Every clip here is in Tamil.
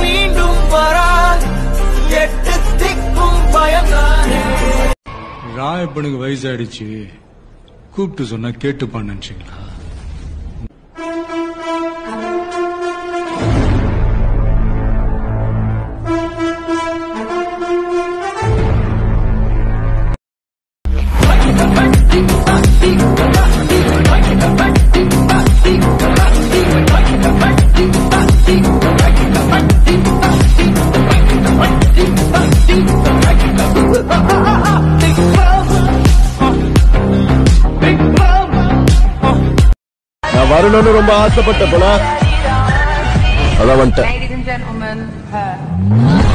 மீண்டும் வரா எட்டு திக்கும் பயந்தானே ராயப்பனுக்கு வயசாயிடுச்சு கூப்பிட்டு சொன்னா கேட்டுப்பான்னு நினைச்சீங்களா நான் வரணும்னு ரொம்ப ஆசைப்பட்ட போல அதான் வந்துட்டேன் Ladies and gentlemen, her.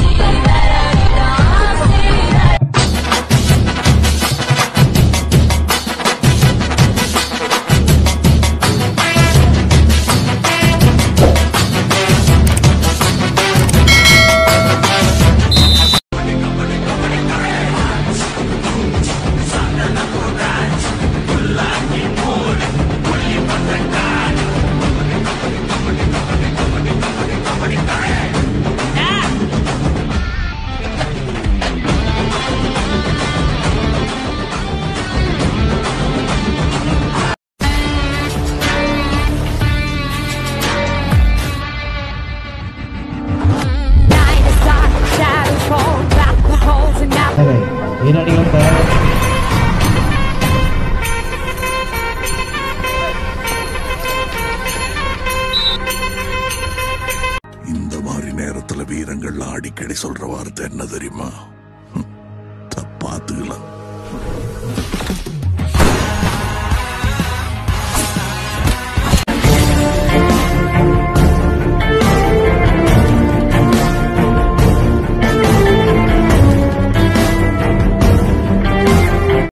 Night is dark, shadows fall, black the holes in our இந்த மாதிரி நேரத்துல வீரங்கள்லாம் அடிக்கடி சொல்ற வார்த்தை என்ன தெரியுமா